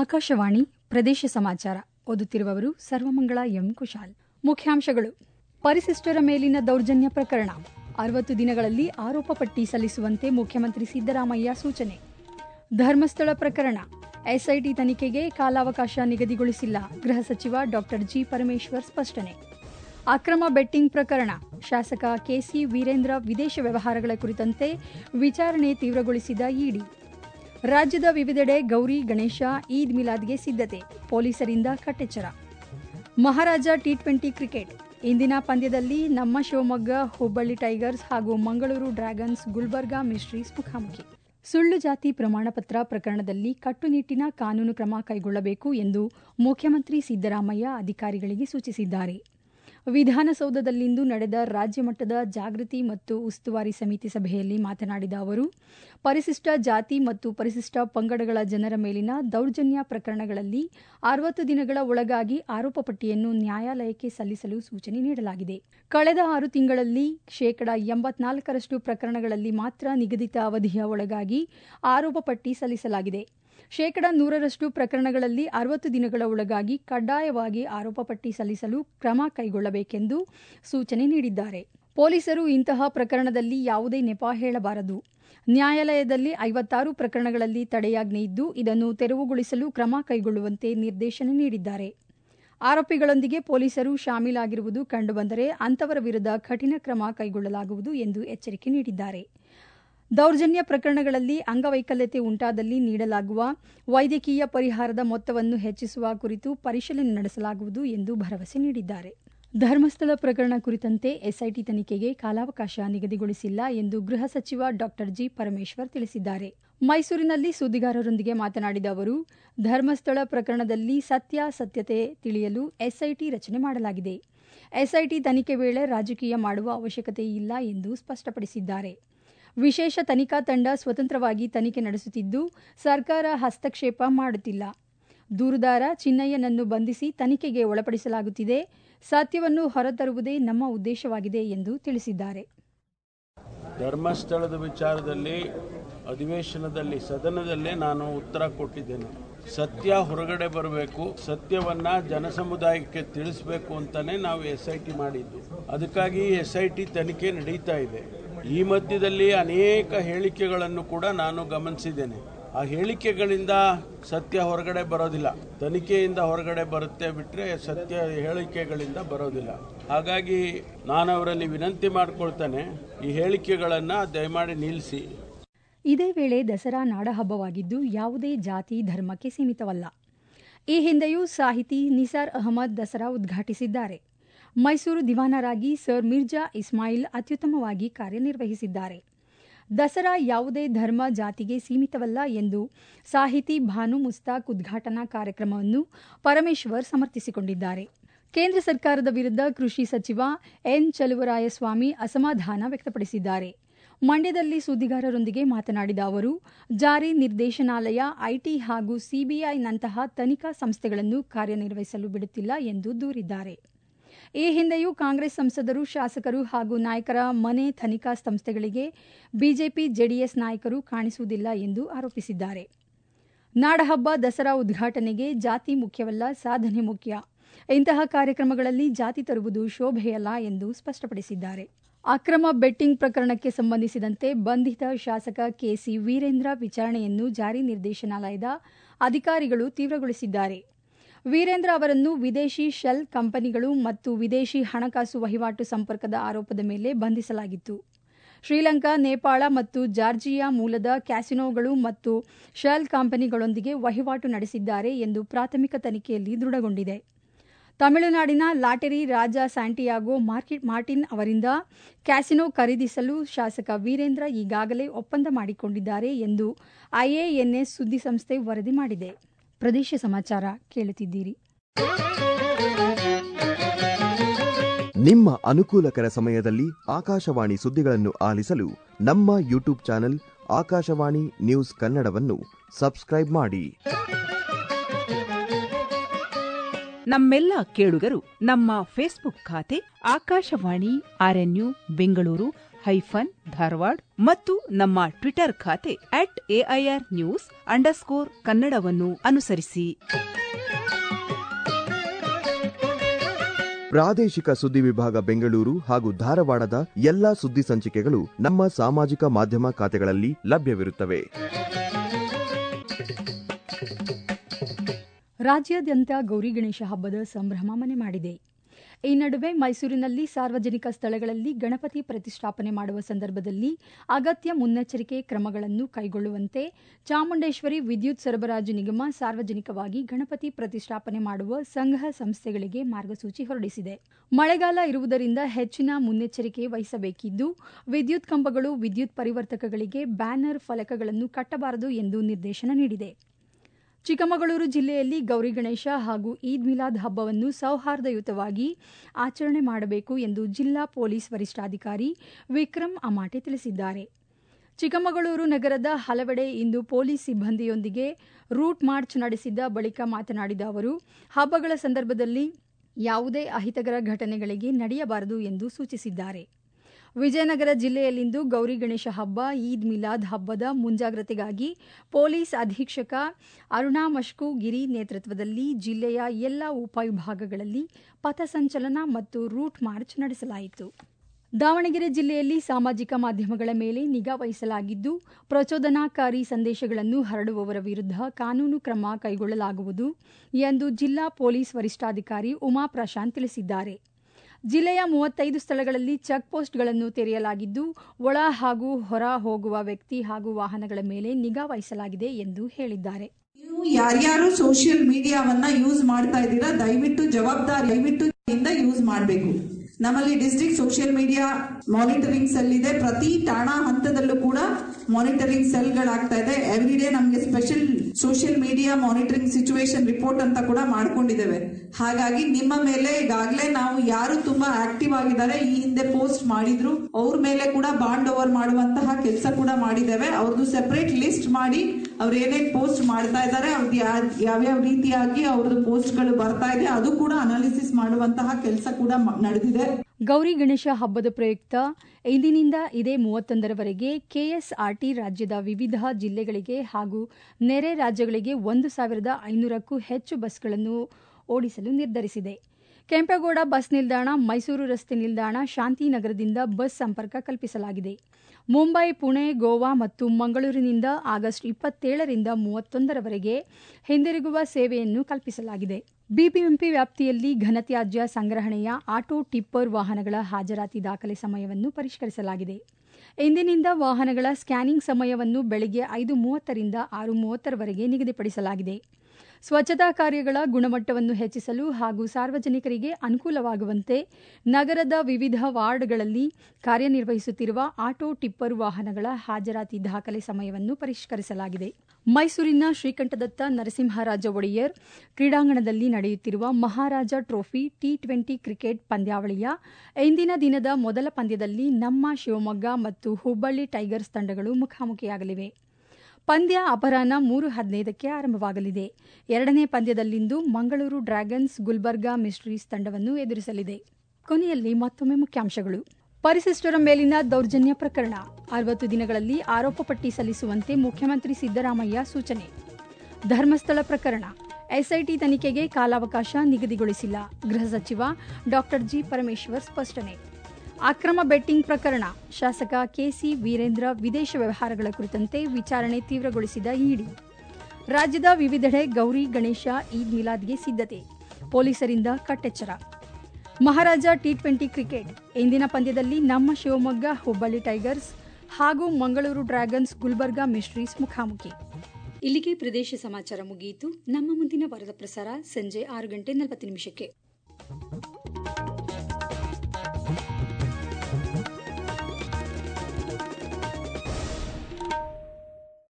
ಆಕಾಶವಾಣಿ ಪ್ರದೇಶ ಸಮಾಚಾರ ಓದುತ್ತಿರುವವರು ಸರ್ವಮಂಗಳ ಎಂ ಕುಶಾಲ್ ಮುಖ್ಯಾಂಶಗಳು ಪರಿಶಿಷ್ಟರ ಮೇಲಿನ ದೌರ್ಜನ್ಯ ಪ್ರಕರಣ ಅರವತ್ತು ದಿನಗಳಲ್ಲಿ ಆರೋಪ ಪಟ್ಟಿ ಸಲ್ಲಿಸುವಂತೆ ಮುಖ್ಯಮಂತ್ರಿ ಸಿದ್ದರಾಮಯ್ಯ ಸೂಚನೆ ಧರ್ಮಸ್ಥಳ ಪ್ರಕರಣ ಎಸ್ಐಟಿ ತನಿಖೆಗೆ ಕಾಲಾವಕಾಶ ನಿಗದಿಗೊಳಿಸಿಲ್ಲ ಗೃಹ ಸಚಿವ ಡಾ ಜಿ ಪರಮೇಶ್ವರ್ ಸ್ಪಷ್ಟನೆ ಅಕ್ರಮ ಬೆಟ್ಟಿಂಗ್ ಪ್ರಕರಣ ಶಾಸಕ ಕೆಸಿ ವೀರೇಂದ್ರ ವಿದೇಶ ವ್ಯವಹಾರಗಳ ಕುರಿತಂತೆ ವಿಚಾರಣೆ ತೀವ್ರಗೊಳಿಸಿದ ಇಡಿ ರಾಜ್ಯದ ವಿವಿಧೆಡೆ ಗೌರಿ ಗಣೇಶ ಈದ್ ಮಿಲಾದ್ಗೆ ಸಿದ್ಧತೆ ಪೊಲೀಸರಿಂದ ಕಟ್ಟೆಚ್ಚರ ಮಹಾರಾಜ ಟಿ ಟ್ವೆಂಟಿ ಕ್ರಿಕೆಟ್ ಇಂದಿನ ಪಂದ್ಯದಲ್ಲಿ ನಮ್ಮ ಶಿವಮೊಗ್ಗ ಹುಬ್ಬಳ್ಳಿ ಟೈಗರ್ಸ್ ಹಾಗೂ ಮಂಗಳೂರು ಡ್ರ್ಯಾಗನ್ಸ್ ಗುಲ್ಬರ್ಗಾ ಮಿಸ್ಟ್ರೀಸ್ ಮುಖಾಮುಖಿ ಸುಳ್ಳು ಜಾತಿ ಪ್ರಮಾಣಪತ್ರ ಪ್ರಕರಣದಲ್ಲಿ ಕಟ್ಟುನಿಟ್ಟಿನ ಕಾನೂನು ಕ್ರಮ ಕೈಗೊಳ್ಳಬೇಕು ಎಂದು ಮುಖ್ಯಮಂತ್ರಿ ಸಿದ್ದರಾಮಯ್ಯ ಅಧಿಕಾರಿಗಳಿಗೆ ಸೂಚಿಸಿದ್ದಾರೆ ವಿಧಾನಸೌಧದಲ್ಲಿಂದು ನಡೆದ ರಾಜ್ಯ ಮಟ್ಟದ ಜಾಗೃತಿ ಮತ್ತು ಉಸ್ತುವಾರಿ ಸಮಿತಿ ಸಭೆಯಲ್ಲಿ ಮಾತನಾಡಿದ ಅವರು ಪರಿಶಿಷ್ಟ ಜಾತಿ ಮತ್ತು ಪರಿಶಿಷ್ಟ ಪಂಗಡಗಳ ಜನರ ಮೇಲಿನ ದೌರ್ಜನ್ಯ ಪ್ರಕರಣಗಳಲ್ಲಿ ಅರವತ್ತು ದಿನಗಳ ಒಳಗಾಗಿ ಆರೋಪ ಪಟ್ಟಿಯನ್ನು ನ್ಯಾಯಾಲಯಕ್ಕೆ ಸಲ್ಲಿಸಲು ಸೂಚನೆ ನೀಡಲಾಗಿದೆ ಕಳೆದ ಆರು ತಿಂಗಳಲ್ಲಿ ಶೇಕಡಾ ಎಂಬತ್ನಾಲ್ಕರಷ್ಟು ಪ್ರಕರಣಗಳಲ್ಲಿ ಮಾತ್ರ ನಿಗದಿತ ಅವಧಿಯ ಒಳಗಾಗಿ ಆರೋಪ ಪಟ್ಟಿ ಸಲ್ಲಿಸಲಾಗಿದೆ ಶೇಕಡಾ ನೂರರಷ್ಟು ಪ್ರಕರಣಗಳಲ್ಲಿ ಅರವತ್ತು ದಿನಗಳ ಒಳಗಾಗಿ ಕಡ್ಡಾಯವಾಗಿ ಆರೋಪ ಪಟ್ಟಿ ಸಲ್ಲಿಸಲು ಕ್ರಮ ಕೈಗೊಳ್ಳಬೇಕೆಂದು ಸೂಚನೆ ನೀಡಿದ್ದಾರೆ ಪೊಲೀಸರು ಇಂತಹ ಪ್ರಕರಣದಲ್ಲಿ ಯಾವುದೇ ನೆಪ ಹೇಳಬಾರದು ನ್ಯಾಯಾಲಯದಲ್ಲಿ ಐವತ್ತಾರು ಪ್ರಕರಣಗಳಲ್ಲಿ ತಡೆಯಾಜ್ಞೆ ಇದ್ದು ಇದನ್ನು ತೆರವುಗೊಳಿಸಲು ಕ್ರಮ ಕೈಗೊಳ್ಳುವಂತೆ ನಿರ್ದೇಶನ ನೀಡಿದ್ದಾರೆ ಆರೋಪಿಗಳೊಂದಿಗೆ ಪೊಲೀಸರು ಶಾಮೀಲಾಗಿರುವುದು ಕಂಡುಬಂದರೆ ಅಂತವರ ವಿರುದ್ಧ ಕಠಿಣ ಕ್ರಮ ಕೈಗೊಳ್ಳಲಾಗುವುದು ಎಂದು ಎಚ್ಚರಿಕೆ ನೀಡಿದ್ದಾರೆ ದೌರ್ಜನ್ಯ ಪ್ರಕರಣಗಳಲ್ಲಿ ಅಂಗವೈಕಲ್ಯತೆ ಉಂಟಾದಲ್ಲಿ ನೀಡಲಾಗುವ ವೈದ್ಯಕೀಯ ಪರಿಹಾರದ ಮೊತ್ತವನ್ನು ಹೆಚ್ಚಿಸುವ ಕುರಿತು ಪರಿಶೀಲನೆ ನಡೆಸಲಾಗುವುದು ಎಂದು ಭರವಸೆ ನೀಡಿದ್ದಾರೆ ಧರ್ಮಸ್ಥಳ ಪ್ರಕರಣ ಕುರಿತಂತೆ ಎಸ್ಐಟಿ ತನಿಖೆಗೆ ಕಾಲಾವಕಾಶ ನಿಗದಿಗೊಳಿಸಿಲ್ಲ ಎಂದು ಗೃಹ ಸಚಿವ ಡಾ ಜಿ ಪರಮೇಶ್ವರ್ ತಿಳಿಸಿದ್ದಾರೆ ಮೈಸೂರಿನಲ್ಲಿ ಸುದ್ದಿಗಾರರೊಂದಿಗೆ ಮಾತನಾಡಿದ ಅವರು ಧರ್ಮಸ್ಥಳ ಪ್ರಕರಣದಲ್ಲಿ ಸತ್ಯಾಸತ್ಯತೆ ತಿಳಿಯಲು ಎಸ್ಐಟಿ ರಚನೆ ಮಾಡಲಾಗಿದೆ ಎಸ್ಐಟಿ ತನಿಖೆ ವೇಳೆ ರಾಜಕೀಯ ಮಾಡುವ ಅವಶ್ಯಕತೆ ಇಲ್ಲ ಎಂದು ಸ್ಪಷ್ಟಪಡಿಸಿದ್ದಾರೆ ವಿಶೇಷ ತನಿಖಾ ತಂಡ ಸ್ವತಂತ್ರವಾಗಿ ತನಿಖೆ ನಡೆಸುತ್ತಿದ್ದು ಸರ್ಕಾರ ಹಸ್ತಕ್ಷೇಪ ಮಾಡುತ್ತಿಲ್ಲ ದೂರುದಾರ ಚಿನ್ನಯ್ಯನನ್ನು ಬಂಧಿಸಿ ತನಿಖೆಗೆ ಒಳಪಡಿಸಲಾಗುತ್ತಿದೆ ಸತ್ಯವನ್ನು ಹೊರತರುವುದೇ ನಮ್ಮ ಉದ್ದೇಶವಾಗಿದೆ ಎಂದು ತಿಳಿಸಿದ್ದಾರೆ ಧರ್ಮಸ್ಥಳದ ವಿಚಾರದಲ್ಲಿ ಅಧಿವೇಶನದಲ್ಲಿ ಸದನದಲ್ಲೇ ನಾನು ಉತ್ತರ ಕೊಟ್ಟಿದ್ದೇನೆ ಸತ್ಯ ಹೊರಗಡೆ ಬರಬೇಕು ಸತ್ಯವನ್ನ ಜನಸಮುದಾಯಕ್ಕೆ ತಿಳಿಸಬೇಕು ಅಂತಾನೆ ನಾವು ಎಸ್ ಐ ಟಿ ಮಾಡಿದ್ದು ಅದಕ್ಕಾಗಿ ಎಸ್ ಐ ಟಿ ತನಿಖೆ ನಡೀತಾ ಇದೆ ಈ ಮಧ್ಯದಲ್ಲಿ ಅನೇಕ ಹೇಳಿಕೆಗಳನ್ನು ಕೂಡ ನಾನು ಗಮನಿಸಿದ್ದೇನೆ ಆ ಹೇಳಿಕೆಗಳಿಂದ ಸತ್ಯ ಹೊರಗಡೆ ಬರೋದಿಲ್ಲ ತನಿಖೆಯಿಂದ ಹೊರಗಡೆ ಬರುತ್ತೆ ಬಿಟ್ಟರೆ ಸತ್ಯ ಹೇಳಿಕೆಗಳಿಂದ ಬರೋದಿಲ್ಲ ಹಾಗಾಗಿ ನಾನು ಅವರಲ್ಲಿ ವಿನಂತಿ ಮಾಡ್ಕೊಳ್ತಾನೆ ಈ ಹೇಳಿಕೆಗಳನ್ನು ದಯಮಾಡಿ ನಿಲ್ಲಿಸಿ ಇದೇ ವೇಳೆ ದಸರಾ ನಾಡಹಬ್ಬವಾಗಿದ್ದು ಯಾವುದೇ ಜಾತಿ ಧರ್ಮಕ್ಕೆ ಸೀಮಿತವಲ್ಲ ಈ ಹಿಂದೆಯೂ ಸಾಹಿತಿ ನಿಸಾರ್ ಅಹಮದ್ ದಸರಾ ಉದ್ಘಾಟಿಸಿದ್ದಾರೆ ಮೈಸೂರು ದಿವಾನರಾಗಿ ಸರ್ ಮಿರ್ಜಾ ಇಸ್ಮಾಯಿಲ್ ಅತ್ಯುತ್ತಮವಾಗಿ ಕಾರ್ಯನಿರ್ವಹಿಸಿದ್ದಾರೆ ದಸರಾ ಯಾವುದೇ ಧರ್ಮ ಜಾತಿಗೆ ಸೀಮಿತವಲ್ಲ ಎಂದು ಸಾಹಿತಿ ಭಾನು ಮುಸ್ತಾಕ್ ಉದ್ಘಾಟನಾ ಕಾರ್ಯಕ್ರಮವನ್ನು ಪರಮೇಶ್ವರ್ ಸಮರ್ಥಿಸಿಕೊಂಡಿದ್ದಾರೆ ಕೇಂದ್ರ ಸರ್ಕಾರದ ವಿರುದ್ಧ ಕೃಷಿ ಸಚಿವ ಎನ್ ಚಲುವರಾಯಸ್ವಾಮಿ ಅಸಮಾಧಾನ ವ್ಯಕ್ತಪಡಿಸಿದ್ದಾರೆ ಮಂಡ್ಯದಲ್ಲಿ ಸುದ್ದಿಗಾರರೊಂದಿಗೆ ಮಾತನಾಡಿದ ಅವರು ಜಾರಿ ನಿರ್ದೇಶನಾಲಯ ಐಟಿ ಹಾಗೂ ಸಿಬಿಐನಂತಹ ತನಿಖಾ ಸಂಸ್ಥೆಗಳನ್ನು ಕಾರ್ಯನಿರ್ವಹಿಸಲು ಬಿಡುತ್ತಿಲ್ಲ ಎಂದು ದೂರಿದ್ದಾರೆ ಈ ಹಿಂದೆಯೂ ಕಾಂಗ್ರೆಸ್ ಸಂಸದರು ಶಾಸಕರು ಹಾಗೂ ನಾಯಕರ ಮನೆ ತನಿಖಾ ಸಂಸ್ಥೆಗಳಿಗೆ ಬಿಜೆಪಿ ಜೆಡಿಎಸ್ ನಾಯಕರು ಕಾಣಿಸುವುದಿಲ್ಲ ಎಂದು ಆರೋಪಿಸಿದ್ದಾರೆ ನಾಡಹಬ್ಬ ದಸರಾ ಉದ್ಘಾಟನೆಗೆ ಜಾತಿ ಮುಖ್ಯವಲ್ಲ ಸಾಧನೆ ಮುಖ್ಯ ಇಂತಹ ಕಾರ್ಯಕ್ರಮಗಳಲ್ಲಿ ಜಾತಿ ತರುವುದು ಶೋಭೆಯಲ್ಲ ಎಂದು ಸ್ಪಷ್ಟಪಡಿಸಿದ್ದಾರೆ ಅಕ್ರಮ ಬೆಟ್ಟಿಂಗ್ ಪ್ರಕರಣಕ್ಕೆ ಸಂಬಂಧಿಸಿದಂತೆ ಬಂಧಿತ ಶಾಸಕ ಕೆಸಿ ವೀರೇಂದ್ರ ವಿಚಾರಣೆಯನ್ನು ಜಾರಿ ನಿರ್ದೇಶನಾಲಯದ ಅಧಿಕಾರಿಗಳು ತೀವ್ರಗೊಳಿಸಿದ್ದಾರೆ ವೀರೇಂದ್ರ ಅವರನ್ನು ವಿದೇಶಿ ಶೆಲ್ ಕಂಪನಿಗಳು ಮತ್ತು ವಿದೇಶಿ ಹಣಕಾಸು ವಹಿವಾಟು ಸಂಪರ್ಕದ ಆರೋಪದ ಮೇಲೆ ಬಂಧಿಸಲಾಗಿತ್ತು ಶ್ರೀಲಂಕಾ ನೇಪಾಳ ಮತ್ತು ಜಾರ್ಜಿಯಾ ಮೂಲದ ಕ್ಯಾಸಿನೋಗಳು ಮತ್ತು ಶೆಲ್ ಕಂಪನಿಗಳೊಂದಿಗೆ ವಹಿವಾಟು ನಡೆಸಿದ್ದಾರೆ ಎಂದು ಪ್ರಾಥಮಿಕ ತನಿಖೆಯಲ್ಲಿ ದೃಢಗೊಂಡಿದೆ ತಮಿಳುನಾಡಿನ lottery Raja Santiago market Martin ಅವರಿಂದ ಕ್ಯಾಸಿನೋ ಖರೀದಿಸಲು ಶಾಸಕ ವೀರೇಂದ್ರ ಈಗಾಗಲೇ ಒಪ್ಪಂದ ಮಾಡಿಕೊಂಡಿದ್ದಾರೆ ಎಂದು ಐಎಎನ್ಎಸ್ ಸುದ್ದಿಸಂಸ್ಥೆ ವರದಿ ಮಾಡಿದೆ ಪ್ರದೇಶ ಸಮಾಚಾರ ಕೇಳುತ್ತಿದ್ದೀರಿ ನಿಮ್ಮ ಅನುಕೂಲಕರ ಸಮಯದಲ್ಲಿ ಆಕಾಶವಾಣಿ ಸುದ್ದಿಗಳನ್ನು ಆಲಿಸಲು ನಮ್ಮ ಯೂಟ್ಯೂಬ್ ಚಾನೆಲ್ ಆಕಾಶವಾಣಿ ನ್ಯೂಸ್ ಕನ್ನಡವನ್ನು ಸಬ್ಸ್ಕ್ರೈಬ್ ಮಾಡಿ ನಮ್ಮೆಲ್ಲ ಕೇಳುಗರು ನಮ್ಮ ಫೇಸ್ಬುಕ್ ಖಾತೆ ಆಕಾಶವಾಣಿ ಆರ್ಎನ್ಯು ಬೆಂಗಳೂರು ಹೈಫನ್ ಧಾರವಾಡ ಮತ್ತು ನಮ್ಮ ಟ್ವಿಟರ್ ಖಾತೆ ಅಟ್ ಎಐಆರ್ ನ್ಯೂಸ್ ಅಂಡರ್ಸ್ಕೋರ್ ಕನ್ನಡವನ್ನು ಅನುಸರಿಸಿ ಪ್ರಾದೇಶಿಕ ಸುದ್ದಿ ವಿಭಾಗ ಬೆಂಗಳೂರು ಹಾಗೂ ಧಾರವಾಡದ ಎಲ್ಲಾ ಸುದ್ದಿ ಸಂಚಿಕೆಗಳು ನಮ್ಮ ಸಾಮಾಜಿಕ ಮಾಧ್ಯಮ ಖಾತೆಗಳಲ್ಲಿ ಲಭ್ಯವಿರುತ್ತವೆ ರಾಜ್ಯಾದ್ಯಂತ ಗೌರಿ ಗಣೇಶ ಹಬ್ಬದ ಸಂಭ್ರಮ ಮನೆ ಮಾಡಿದೆ ಈ ನಡುವೆ ಮೈಸೂರಿನಲ್ಲಿ ಸಾರ್ವಜನಿಕ ಸ್ಥಳಗಳಲ್ಲಿ ಗಣಪತಿ ಪ್ರತಿಷ್ಠಾಪನೆ ಮಾಡುವ ಸಂದರ್ಭದಲ್ಲಿ ಅಗತ್ಯ ಮುನ್ನೆಚ್ಚರಿಕೆ ಕ್ರಮಗಳನ್ನು ಕೈಗೊಳ್ಳುವಂತೆ ಚಾಮುಂಡೇಶ್ವರಿ ವಿದ್ಯುತ್ ಸರಬರಾಜು ನಿಗಮ ಸಾರ್ವಜನಿಕವಾಗಿ ಗಣಪತಿ ಪ್ರತಿಷ್ಠಾಪನೆ ಮಾಡುವ ಸಂಘ ಸಂಸ್ಥೆಗಳಿಗೆ ಮಾರ್ಗಸೂಚಿ ಹೊರಡಿಸಿದೆ ಮಳೆಗಾಲ ಇರುವುದರಿಂದ ಹೆಚ್ಚಿನ ಮುನ್ನೆಚ್ಚರಿಕೆ ವಹಿಸಬೇಕಿದ್ದು ವಿದ್ಯುತ್ ಕಂಬಗಳು ವಿದ್ಯುತ್ ಪರಿವರ್ತಕಗಳಿಗೆ ಬ್ಯಾನರ್ ಫಲಕಗಳನ್ನು ಕಟ್ಟಬಾರದು ಎಂದು ನಿರ್ದೇಶನ ನೀಡಿದೆ ಚಿಕ್ಕಮಗಳೂರು ಜಿಲ್ಲೆಯಲ್ಲಿ ಗೌರಿ ಗಣೇಶ ಹಾಗೂ ಈದ್ ಮಿಲಾದ್ ಹಬ್ಬವನ್ನು ಸೌಹಾರ್ದಯುತವಾಗಿ ಆಚರಣೆ ಮಾಡಬೇಕು ಎಂದು ಜಿಲ್ಲಾ ಪೊಲೀಸ್ ವರಿಷ್ಠಾಧಿಕಾರಿ ವಿಕ್ರಮ್ ಅಮಾಟೆ ತಿಳಿಸಿದ್ದಾರೆ ಚಿಕ್ಕಮಗಳೂರು ನಗರದ ಹಲವೆಡೆ ಇಂದು ಪೊಲೀಸ್ ಸಿಬ್ಬಂದಿಯೊಂದಿಗೆ ರೂಟ್ ಮಾರ್ಚ್ ನಡೆಸಿದ್ದ ಬಳಿಕ ಮಾತನಾಡಿದ ಅವರು ಹಬ್ಬಗಳ ಸಂದರ್ಭದಲ್ಲಿ ಯಾವುದೇ ಅಹಿತಕರ ಘಟನೆಗಳಿಗೆ ನಡೆಯಬಾರದು ಎಂದು ಸೂಚಿಸಿದ್ದಾರೆ ವಿಜಯನಗರ ಜಿಲ್ಲೆಯಲ್ಲಿಂದು ಗೌರಿ ಗಣೇಶ ಹಬ್ಬ ಈದ್ ಮಿಲಾದ್ ಹಬ್ಬದ ಮುಂಜಾಗ್ರತೆಗಾಗಿ ಪೊಲೀಸ್ ಅಧೀಕ್ಷಕ ಅರುಣಾ ಮಶ್ಕು ಗಿರಿ ನೇತೃತ್ವದಲ್ಲಿ ಜಿಲ್ಲೆಯ ಎಲ್ಲ ಉಪವಿಭಾಗಗಳಲ್ಲಿ ಪಥಸಂಚಲನ ಮತ್ತು ರೂಟ್ ಮಾರ್ಚ್ ನಡೆಸಲಾಯಿತು ದಾವಣಗೆರೆ ಜಿಲ್ಲೆಯಲ್ಲಿ ಸಾಮಾಜಿಕ ಮಾಧ್ಯಮಗಳ ಮೇಲೆ ನಿಗಾ ವಹಿಸಲಾಗಿದ್ದು ಪ್ರಚೋದನಾಕಾರಿ ಸಂದೇಶಗಳನ್ನು ಹರಡುವವರ ವಿರುದ್ಧ ಕಾನೂನು ಕ್ರಮ ಕೈಗೊಳ್ಳಲಾಗುವುದು ಎಂದು ಜಿಲ್ಲಾ ಪೊಲೀಸ್ ವರಿಷ್ಠಾಧಿಕಾರಿ ಉಮಾ ಪ್ರಶಾಂತ್ ತಿಳಿಸಿದ್ದಾರೆ ಜಿಲ್ಲೆಯ ಮೂವತ್ತೈದು ಸ್ಥಳಗಳಲ್ಲಿ ಚೆಕ್ ಪೋಸ್ಟ್ಗಳನ್ನು ತೆರೆಯಲಾಗಿದ್ದು ಒಳ ಹಾಗೂ ಹೊರ ಹೋಗುವ ವ್ಯಕ್ತಿ ಹಾಗೂ ವಾಹನಗಳ ಮೇಲೆ ನಿಗಾ ವಹಿಸಲಾಗಿದೆ ಎಂದು ಹೇಳಿದ್ದಾರೆ ನೀವು ಯಾರ್ಯಾರು ಸೋಷಿಯಲ್ ಮೀಡಿಯಾವನ್ನ ಯೂಸ್ ಮಾಡ್ತಾ ಇದ್ದೀರಾ ದಯವಿಟ್ಟು ಜವಾಬ್ದಾರಿ ದಯವಿಟ್ಟು ಇಂದ ಯೂಸ್ ಮಾಡಬೇಕು ನಮ್ಮಲ್ಲಿ district social media monitoring cell ಇದೆ ಪ್ರತಿ ಠಾಣಾ ಹಂತದಲ್ಲೂ ಕೂಡ ಮಾನಿಟರಿಂಗ್ ಸೆಲ್ಗಳಾಗ್ತಾ ಇದೆ ಎವ್ರಿ ಡೇ ನಮಗೆ special social media monitoring situation report ಅಂತ ಕೂಡ ಮಾಡ್ಕೊಂಡಿದ್ದೇವೆ ಹಾಗಾಗಿ ನಿಮ್ಮ ಮೇಲೆ ಈಗಾಗಲೇ ನಾವು ಯಾರು ತುಂಬಾ ಆಕ್ಟಿವ್ ಆಗಿದ್ದಾರೆ ಈ ಹಿಂದೆ ಪೋಸ್ಟ್ ಮಾಡಿದ್ರು ಅವ್ರ ಮೇಲೆ ಕೂಡ ಬಾಂಡ್ ಓವರ್ ಮಾಡುವಂತಹ ಕೆಲಸ ಕೂಡ ಮಾಡಿದ್ದೇವೆ ಅವ್ರದ್ದು ಸೆಪರೇಟ್ ಲಿಸ್ಟ್ ಮಾಡಿ ಅವ್ರು ಏನೇನ್ ಪೋಸ್ಟ್ ಮಾಡ್ತಾ ಇದ್ದಾರೆ ಅವ್ರದ್ದು ಯಾವ್ಯಾವ ರೀತಿಯಾಗಿ ಅವ್ರದ್ದು ಪೋಸ್ಟ್ಗಳು ಬರ್ತಾ ಇದೆ ಅದು ಕೂಡ ಅನಾಲಿಸಿಸ್ ಮಾಡುವಂತಹ ಕೆಲಸ ಕೂಡ ಮ- ನಡೆದಿದೆ ಗೌರಿ ಗಣೇಶ ಹಬ್ಬದ ಪ್ರಯುಕ್ತ ಇಂದಿನಿಂದ ಇದೇ ಮೂವತ್ತೊಂದರವರೆಗೆ ಕೆಎಸ್ಆರ್ಟಿ ರಾಜ್ಯದ ವಿವಿಧ ಜಿಲ್ಲೆಗಳಿಗೆ ಹಾಗೂ ನೆರೆ ರಾಜ್ಯಗಳಿಗೆ ಒಂದು ಸಾವಿರದ ಐನೂರಕ್ಕೂ ಹೆಚ್ಚು ಬಸ್ಗಳನ್ನು ಓಡಿಸಲು ನಿರ್ಧರಿಸಿದೆ ಕೆಂಪೇಗೌಡ ಬಸ್ ನಿಲ್ದಾಣ ಮೈಸೂರು ರಸ್ತೆ ನಿಲ್ದಾಣ ಶಾಂತಿನಗರದಿಂದ ಬಸ್ ಸಂಪರ್ಕ ಕಲ್ಪಿಸಲಾಗಿದೆ ಮುಂಬೈ ಪುಣೆ ಗೋವಾ ಮತ್ತು ಮಂಗಳೂರಿನಿಂದ ಆಗಸ್ಟ್ ಇಪ್ಪತ್ತೇಳರಿಂದ ಮೂವತ್ತೊಂದರವರೆಗೆ ಹಿಂದಿರುಗುವ ಸೇವೆಯನ್ನು ಕಲ್ಪಿಸಲಾಗಿದೆ ಬಿಬಿಎಂಪಿ ವ್ಯಾಪ್ತಿಯಲ್ಲಿ ಘನತ್ಯಾಜ್ಯ ಸಂಗ್ರಹಣೆಯ ಆಟೋ ಟಿಪ್ಪರ್ ವಾಹನಗಳ ಹಾಜರಾತಿ ದಾಖಲೆ ಸಮಯವನ್ನು ಪರಿಷ್ಕರಿಸಲಾಗಿದೆ ಇಂದಿನಿಂದ ವಾಹನಗಳ ಸ್ಕ್ಯಾನಿಂಗ್ ಸಮಯವನ್ನು ಬೆಳಗ್ಗೆ ಐದು ಮೂವತ್ತರಿಂದ ಆರು ಮೂವತ್ತರವರೆಗೆ ನಿಗದಿಪಡಿಸಲಾಗಿದೆ ಸ್ವಚ್ಛತಾ ಕಾರ್ಯಗಳ ಗುಣಮಟ್ಟವನ್ನು ಹೆಚ್ಚಿಸಲು ಹಾಗೂ ಸಾರ್ವಜನಿಕರಿಗೆ ಅನುಕೂಲವಾಗುವಂತೆ ನಗರದ ವಿವಿಧ ವಾರ್ಡ್ಗಳಲ್ಲಿ ಕಾರ್ಯನಿರ್ವಹಿಸುತ್ತಿರುವ ಆಟೋ ಟಿಪ್ಪರ್ ವಾಹನಗಳ ಹಾಜರಾತಿ ದಾಖಲೆ ಸಮಯವನ್ನು ಪರಿಷ್ಕರಿಸಲಾಗಿದೆ ಮೈಸೂರಿನ ಶ್ರೀಕಂಠದತ್ತ ನರಸಿಂಹರಾಜ ಒಡೆಯರ್ ಕ್ರೀಡಾಂಗಣದಲ್ಲಿ ನಡೆಯುತ್ತಿರುವ Maharaja trophy T twenty cricket ಪಂದ್ಯಾವಳಿಯ ಇಂದಿನ ದಿನದ ಮೊದಲ ಪಂದ್ಯದಲ್ಲಿ ನಮ್ಮ ಶಿವಮೊಗ್ಗ ಮತ್ತು ಹುಬ್ಬಳ್ಳಿ ಟೈಗರ್ಸ್ ತಂಡಗಳು ಮುಖಾಮುಖಿಯಾಗಲಿವೆ ಪಂದ್ಯ ಅಪರಾಹ್ನ ಮೂರು ಹದಿನೈದಕ್ಕೆ ಆರಂಭವಾಗಲಿದೆ ಎರಡನೇ ಪಂದ್ಯದಲ್ಲಿಂದು ಮಂಗಳೂರು ಡ್ರ್ಯಾಗನ್ಸ್ ಗುಲ್ಬರ್ಗಾ ಮಿಸ್ಟ್ರೀಸ್ ತಂಡವನ್ನು ಎದುರಿಸಲಿದೆ ಕೊನೆಯಲ್ಲಿ ಮತ್ತೊಮ್ಮೆ ಮುಖ್ಯಾಂಶಗಳು ಪರಿಶಿಷ್ಟರ ಮೇಲಿನ ದೌರ್ಜನ್ಯ ಪ್ರಕರಣ ಅರವತ್ತು ದಿನಗಳಲ್ಲಿ ಆರೋಪ ಪಟ್ಟಿ ಸಲ್ಲಿಸುವಂತೆ ಮುಖ್ಯಮಂತ್ರಿ ಸಿದ್ದರಾಮಯ್ಯ ಸೂಚನೆ ಧರ್ಮಸ್ಥಳ ಪ್ರಕರಣ ಎಸ್ಐಟಿ ತನಿಖೆಗೆ ಕಾಲಾವಕಾಶ ನಿಗದಿಗೊಳಿಸಿಲ್ಲ ಗೃಹ ಸಚಿವ ಡಾಕ್ಟರ್ ಜಿ ಪರಮೇಶ್ವರ್ ಸ್ಪಷ್ಟನೆ ಅಕ್ರಮ ಬೆಟ್ಟಿಂಗ್ ಪ್ರಕರಣ ಶಾಸಕ ಕೆಸಿ ವೀರೇಂದ್ರ ವಿದೇಶ ವ್ಯವಹಾರಗಳ ಕುರಿತಂತೆ ವಿಚಾರಣೆ ತೀವ್ರಗೊಳಿಸಿದ ಇಡಿ ರಾಜ್ಯದ ವಿವಿಧೆಡೆ ಗೌರಿ ಗಣೇಶ ಈದ್ ಮಿಲಾದ್ಗೆ ಸಿದ್ಧತೆ ಪೊಲೀಸರಿಂದ ಕಟ್ಟೆಚ್ಚರ ಮಹಾರಾಜ ಟಿ ಟ್ವೆಂಟಿ ಕ್ರಿಕೆಟ್ ಇಂದಿನ ಪಂದ್ಯದಲ್ಲಿ ನಮ್ಮ ಶಿವಮೊಗ್ಗ ಹುಬ್ಬಳ್ಳಿ ಟೈಗರ್ಸ್ ಹಾಗೂ ಮಂಗಳೂರು ಡ್ರ್ಯಾಗನ್ಸ್ ಗುಲ್ಬರ್ಗಾ ಮಿಸ್ಟ್ರೀಸ್ ಮುಖಾಮುಖಿ ಇಲ್ಲಿಗೆ ಪ್ರದೇಶ ಸಮಾಚಾರ ಮುಗಿಯಿತು ನಮ್ಮ ಮುಂದಿನ ವಾರದ ಪ್ರಸಾರ ಸಂಜೆ ಆರು ಗಂಟೆ ನಲವತ್ತು ನಿಮಿಷಕ್ಕೆ